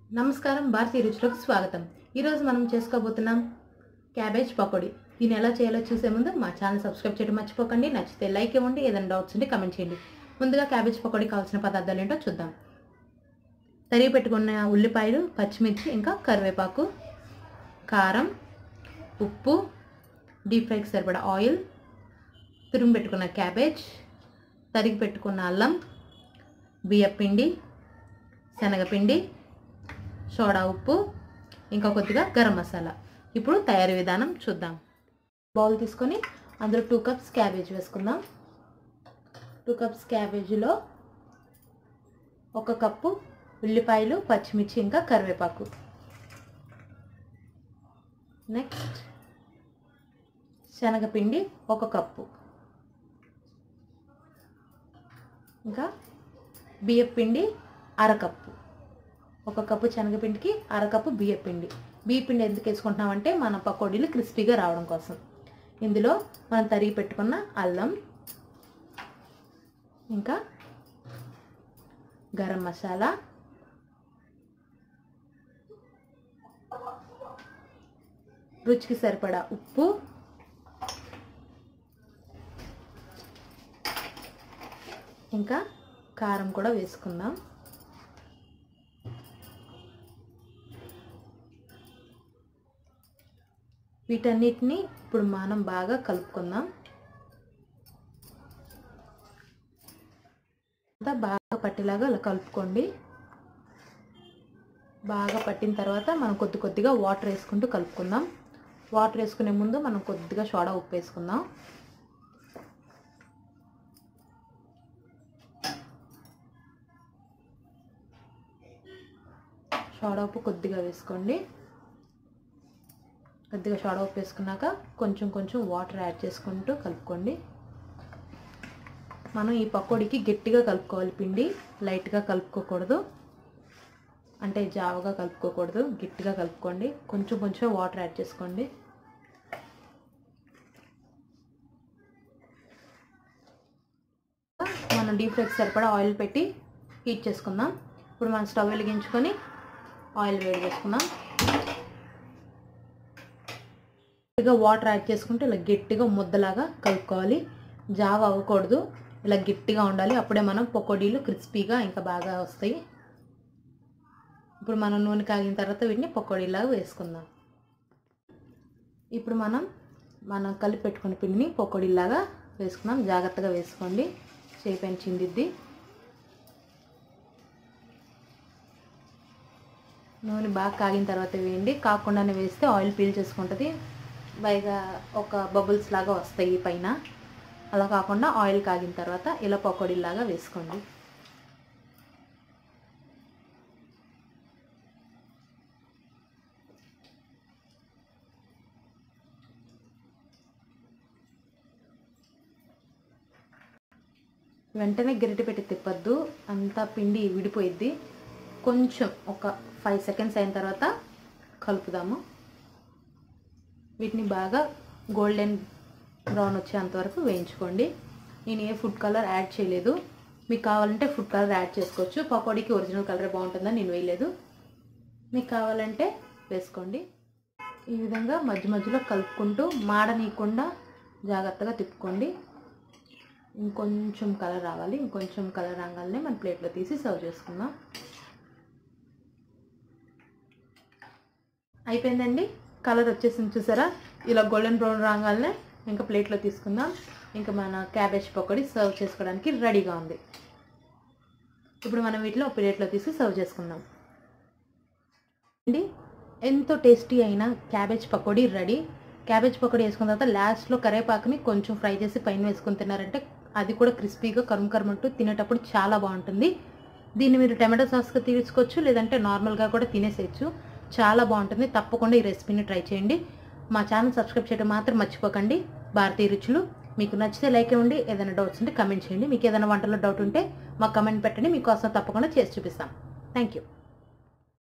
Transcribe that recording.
నమస్కారం భారతీయ రుచులకు స్వాగతం ఈరోజు మనం చేసుకోబోతున్నాం క్యాబేజ్ పకోడీ దీన్ని ఎలా చేయాలో చూసే ముందు మా ఛానల్ సబ్స్క్రైబ్ చేయడం మర్చిపోకండి నచ్చితే లైక్ ఇవ్వండి ఏదైనా డౌట్స్ ఉంటే కమెంట్ చేయండి ముందుగా క్యాబేజ్ పకోడీ కావాల్సిన పదార్థాలు ఏంటో చూద్దాం తరిగి పెట్టుకున్న ఉల్లిపాయలు పచ్చిమిర్చి ఇంకా కరివేపాకు కారం ఉప్పు డీప్ ఫ్రైకి సరిపడా ఆయిల్ తురుము పెట్టుకున్న క్యాబేజ్ తరిగి పెట్టుకున్న అల్లం బియ్యపిండి శనగపిండి సోడా ఉప్పు ఇంకా కొద్దిగా గరం మసాలా ఇప్పుడు తయారీ విధానం చూద్దాం బౌల్ తీసుకొని అందులో టూ కప్స్ క్యాబేజ్ వేసుకుందాం టూ కప్స్ క్యాబేజీలో ఒక కప్పు ఉల్లిపాయలు పచ్చిమిర్చి ఇంకా కరివేపాకు నెక్స్ట్ శనగపిండి ఒక కప్పు ఇంకా బియ్యపిండి అరకప్పు ఒక కప్పు శనగపిండికి అరకప్పు బియ్యపిండి బియ్యపిండి ఎందుకు వేసుకుంటున్నామంటే మన పకోడీలు క్రిస్పీగా రావడం కోసం ఇందులో మనం తరిగి పెట్టుకున్న అల్లం ఇంకా గరం మసాలా రుచికి సరిపడా ఉప్పు ఇంకా కారం కూడా వేసుకుందాం వీటన్నిటిని ఇప్పుడు మనం బాగా కలుపుకుందాం అంతా బాగా పట్టేలాగా అలా కలుపుకోండి బాగా పట్టిన తర్వాత మనం కొద్ది కొద్దిగా వాటర్ వేసుకుంటూ కలుపుకుందాం వాటర్ వేసుకునే ముందు మనం కొద్దిగా సోడా ఉప్పు వేసుకుందాం సోడా ఉప్పు కొద్దిగా వేసుకోండి కొద్దిగా సోడా ఉప్పు వేసుకున్నాక కొంచెం కొంచెం వాటర్ యాడ్ చేసుకుంటూ కలుపుకోండి మనం ఈ పకోడీకి గట్టిగా కలుపుకోవాలి పిండి లైట్గా కలుపుకోకూడదు అంటే జావగా కలుపుకోకూడదు గట్టిగా కలుపుకోండి కొంచెం కొంచెం వాటర్ యాడ్ చేసుకోండి మనం డీప్ ఫ్రైకి సరిపడా ఆయిల్ పెట్టి హీట్ చేసుకుందాం ఇప్పుడు మనం స్టవ్ వెలిగించుకొని ఆయిల్ వేడి చేసుకుందాం గట్టిగా వాటర్ యాడ్ చేసుకుంటే ఇలా గట్టిగా ముద్దలాగా కలుపుకోవాలి జావ అవ్వకూడదు ఇలా గట్టిగా ఉండాలి అప్పుడే మనం పకోడీలు క్రిస్పీగా ఇంకా బాగా వస్తాయి ఇప్పుడు మనం నూనె కాగిన తర్వాత వీటిని పకోడీలాగా వేసుకుందాం ఇప్పుడు మనం మనం కలిపి పెట్టుకున్న పిండిని పకోడీలాగా వేసుకుందాం జాగ్రత్తగా వేసుకోండి చేయి పైన చిందిద్ది నూనె బాగా కాగిన తర్వాత వేయండి కాకుండానే వేస్తే ఆయిల్ పీల్ చేసుకుంటుంది పైగా ఒక బబుల్స్ లాగా వస్తాయి పైన అలా కాకుండా ఆయిల్ కాగిన తర్వాత ఇలా పకోడీలాగా వేసుకోండి వెంటనే గరిటె పెట్టి తిప్పద్దు అంతా పిండి విడిపోయిద్ది కొంచెం ఒక ఫైవ్ సెకండ్స్ అయిన తర్వాత కలుపుదాము వీటిని బాగా గోల్డెన్ బ్రౌన్ వచ్చేంత వరకు వేయించుకోండి నేను ఏ ఫుడ్ కలర్ యాడ్ చేయలేదు మీకు కావాలంటే ఫుడ్ కలర్ యాడ్ చేసుకోవచ్చు పకోడీకి ఒరిజినల్ కలర్ బాగుంటుందని నేను వేయలేదు మీకు కావాలంటే వేసుకోండి ఈ విధంగా మధ్య మధ్యలో కలుపుకుంటూ మాడనీయకుండా జాగ్రత్తగా తిప్పుకోండి ఇంకొంచెం కలర్ రావాలి ఇంకొంచెం కలర్ రాగానే మన ప్లేట్లో తీసి సర్వ్ చేసుకుందాం అయిపోయిందండి కలర్ వచ్చేసింది చూసారా ఇలా గోల్డెన్ బ్రౌన్ రాగానే ఇంకా ప్లేట్లో తీసుకుందాం ఇంకా మన క్యాబేజ్ పకోడీ సర్వ్ చేసుకోవడానికి రెడీగా ఉంది ఇప్పుడు మనం వీటిలో ప్లేట్లో తీసి సర్వ్ చేసుకుందాం అండి ఎంతో టేస్టీ అయిన cabbage pakodi ready cabbage pakodi వేసుకున్న తర్వాత లాస్ట్లో కరేపాకుని కొంచెం ఫ్రై చేసి పైన వేసుకొని తిన్నారంటే అది కూడా క్రిస్పీగా కరుం కరుమంటూ తినేటప్పుడు చాలా బాగుంటుంది దీన్ని మీరు టమాటో సాస్గా తీసుకోవచ్చు లేదంటే నార్మల్గా కూడా తినేసేయచ్చు చాలా బాగుంటుంది తప్పకుండా ఈ రెసిపీని ట్రై చేయండి మా ఛానల్ సబ్స్క్రైబ్ చేయడం మాత్రం మర్చిపోకండి భారతీయ రుచులు మీకు నచ్చితే లైక్ ఇవ్వండి ఏదైనా డౌట్స్ ఉంటే కమెంట్ చేయండి మీకు ఏదైనా వంటలో డౌట్ ఉంటే మాకు కమెంట్ పెట్టండి మీకోసం తప్పకుండా చేసి చూపిస్తాం థ్యాంక్ యూ